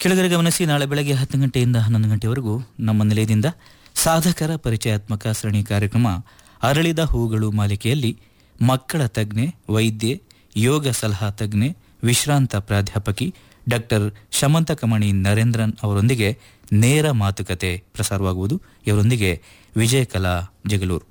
ಕೆಳಗಡೆ ಗಮನಿಸಿ ನಾಳೆ ಬೆಳಗ್ಗೆ ಹತ್ತು ಗಂಟೆಯಿಂದ ಹನ್ನೊಂದು ಗಂಟೆವರೆಗೂ ನಮ್ಮ ನಿಲಯದಿಂದ ಸಾಧಕರ ಪರಿಚಯಾತ್ಮಕ ಸರಣಿ ಕಾರ್ಯಕ್ರಮ ಅರಳಿದ ಹೂಗಳು ಮಾಲಿಕೆಯಲ್ಲಿ ಮಕ್ಕಳ ತಜ್ಞೆ ವೈದ್ಯೆ ಯೋಗ ಸಲಹಾ ತಜ್ಞೆ ವಿಶ್ರಾಂತ ಪ್ರಾಧ್ಯಾಪಕಿ ಡಾಕ್ಟರ್ ಶಮಂತಕಮಣಿ ನರೇಂದ್ರನ್ ಅವರೊಂದಿಗೆ ನೇರ ಮಾತುಕತೆ ಪ್ರಸಾರವಾಗುವುದು ಇವರೊಂದಿಗೆ ವಿಜಯಕಲಾ ಜಗಳೂರು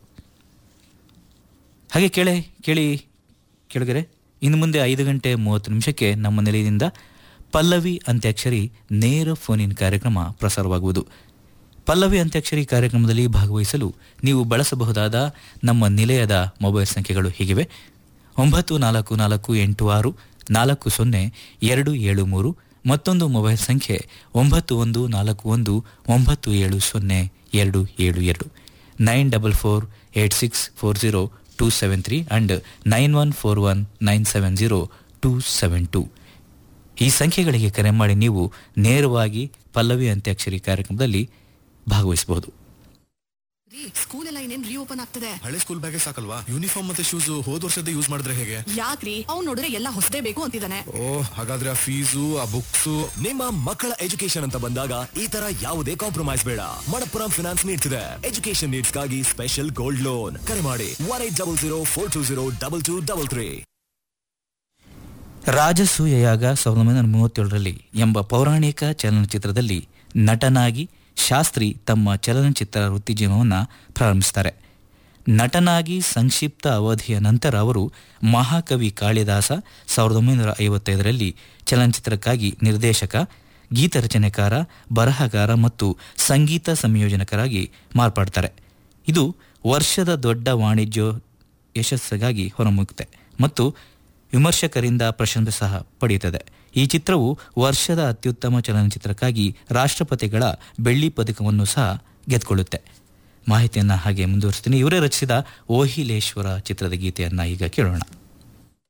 ಹಾಗೆ ಕೇಳೆ ಕೇಳಿ ಕೆಳಗರೆ ಇನ್ನು ಮುಂದೆ ಐದು ಗಂಟೆ ಮೂವತ್ತು ನಿಮಿಷಕ್ಕೆ ನಮ್ಮ ನಿಲಯದಿಂದ ಪಲ್ಲವಿ ಅಂತ್ಯಾಕ್ಷರಿ ನೇರ ಫೋನಿನ್ ಕಾರ್ಯಕ್ರಮ ಪ್ರಸಾರವಾಗುವುದು ಪಲ್ಲವಿ ಅಂತ್ಯಾಕ್ಷರಿ ಕಾರ್ಯಕ್ರಮದಲ್ಲಿ ಭಾಗವಹಿಸಲು ನೀವು ಬಳಸಬಹುದಾದ ನಮ್ಮ ನಿಲಯದ ಮೊಬೈಲ್ ಸಂಖ್ಯೆಗಳು ಹೀಗಿವೆ ಒಂಬತ್ತು ನಾಲ್ಕು ನಾಲ್ಕು ಎಂಟು ಆರು ನಾಲ್ಕು ಸೊನ್ನೆ ಎರಡು ಏಳು ಮೂರು ಮತ್ತೊಂದು ಮೊಬೈಲ್ ಸಂಖ್ಯೆ ಒಂಬತ್ತು ಒಂದು ನಾಲ್ಕು ಒಂದು ಒಂಬತ್ತು ಏಳು ಸೊನ್ನೆ ಎರಡು ಏಳು ಎರಡು nine double four eight six four zero two seven three and nine one four one nine seven zero two seven two ಈ ಸಂಖ್ಯೆಗಳಿಗೆ ಕರೆ ಮಾಡಿ ನೀವು ನೇರವಾಗಿ ಪಲ್ಲವಿ ಅಂತ್ಯಾಕ್ಷರಿ ಕಾರ್ಯಕ್ರಮದಲ್ಲಿ ಭಾಗವಹಿಸಬಹುದು ರೀ ಸ್ಕೂಲ್ ಎಲ್ಲ ಇನ್ನೇನ್ ರೀಓಪನ್ ಆಗ್ತದೆ ಹಳೆ ಸ್ಕೂಲ್ ಬ್ಯಾಗೆ ಸಾಕಲ್ವಾ ಯೂನಿಫಾರ್ಮ್ ಮತ್ತೆ ಶೂಸ್ ಹೋದ್ ವರ್ಷದ ಯೂಸ್ ಮಾಡಿದ್ರೆ ಹೇಗೆ ಯಾಕ್ರಿ ಅವ್ನ್ ನೋಡಿದ್ರೆ ಎಲ್ಲ ಹೊಸದೇ ಬೇಕು ಅಂತಿದ್ದಾನೆ ಓ ಹಾಗಾದ್ರೆ ಆ ಫೀಸು ಆ ಬುಕ್ಸು ನಿಮ್ಮ ಮಕ್ಕಳ ಎಜುಕೇಶನ್ ಅಂತ ಬಂದಾಗ ಈ ತರ ಯಾವುದೇ ಕಾಂಪ್ರಮೈಸ್ ಬೇಡ ಮಣಪ್ಪುರಂ ಫಿನಾನ್ಸ್ ನೀಡ್ತಿದೆ ಎಜುಕೇಶನ್ ನೀಡ್ಸ್ಗಾಗಿ ಸ್ಪೆಷಲ್ ಗೋಲ್ಡ್ ಲೋನ್ ಕರೆ ಮಾಡಿ one eight double zero four two zero double two double three ರಾಜಸೂಯಯಾಗ ಸಾವಿರದ ಒಂಬೈನೂರ ಮೂವತ್ತೇಳರಲ್ಲಿ ಎಂಬ ಪೌರಾಣಿಕ ಚಲನಚಿತ್ರದಲ್ಲಿ ನಟನಾಗಿ ಶಾಸ್ತ್ರಿ ತಮ್ಮ ಚಲನಚಿತ್ರ ವೃತ್ತಿಜೀವನವನ್ನು ಪ್ರಾರಂಭಿಸ್ತಾರೆ ನಟನಾಗಿ ಸಂಕ್ಷಿಪ್ತ ಅವಧಿಯ ನಂತರ ಅವರು ಮಹಾಕವಿ ಕಾಳಿದಾಸ ಸಾವಿರದ ಒಂಬೈನೂರ ಐವತ್ತೈದರಲ್ಲಿ ಚಲನಚಿತ್ರಕ್ಕಾಗಿ ನಿರ್ದೇಶಕ ಗೀತರಚನೆಕಾರ ಬರಹಗಾರ ಮತ್ತು ಸಂಗೀತ ಸಂಯೋಜನಕರಾಗಿ ಮಾರ್ಪಾಡ್ತಾರೆ ಇದು ವರ್ಷದ ದೊಡ್ಡ ವಾಣಿಜ್ಯ ಯಶಸ್ಸಿಗಾಗಿ ಹೊರಮುಕ್ತೆ ಮತ್ತು ವಿಮರ್ಶಕರಿಂದ ಪ್ರಶಂಸೆ ಸಹ ಪಡೆಯುತ್ತದೆ ಈ ಚಿತ್ರವು ವರ್ಷದ ಅತ್ಯುತ್ತಮ ಚಲನಚಿತ್ರಕ್ಕಾಗಿ ರಾಷ್ಟ್ರಪತಿಗಳ ಬೆಳ್ಳಿ ಪದಕವನ್ನು ಸಹ ಗೆದ್ದುಕೊಳ್ಳುತ್ತೆ ಮಾಹಿತಿಯನ್ನು ಹಾಗೆ ಮುಂದುವರಿಸ್ತೀನಿ ಇವರೇ ರಚಿಸಿದ ಓಹಿಲೇಶ್ವರ ಚಿತ್ರದ ಗೀತೆಯನ್ನು ಈಗ ಕೇಳೋಣ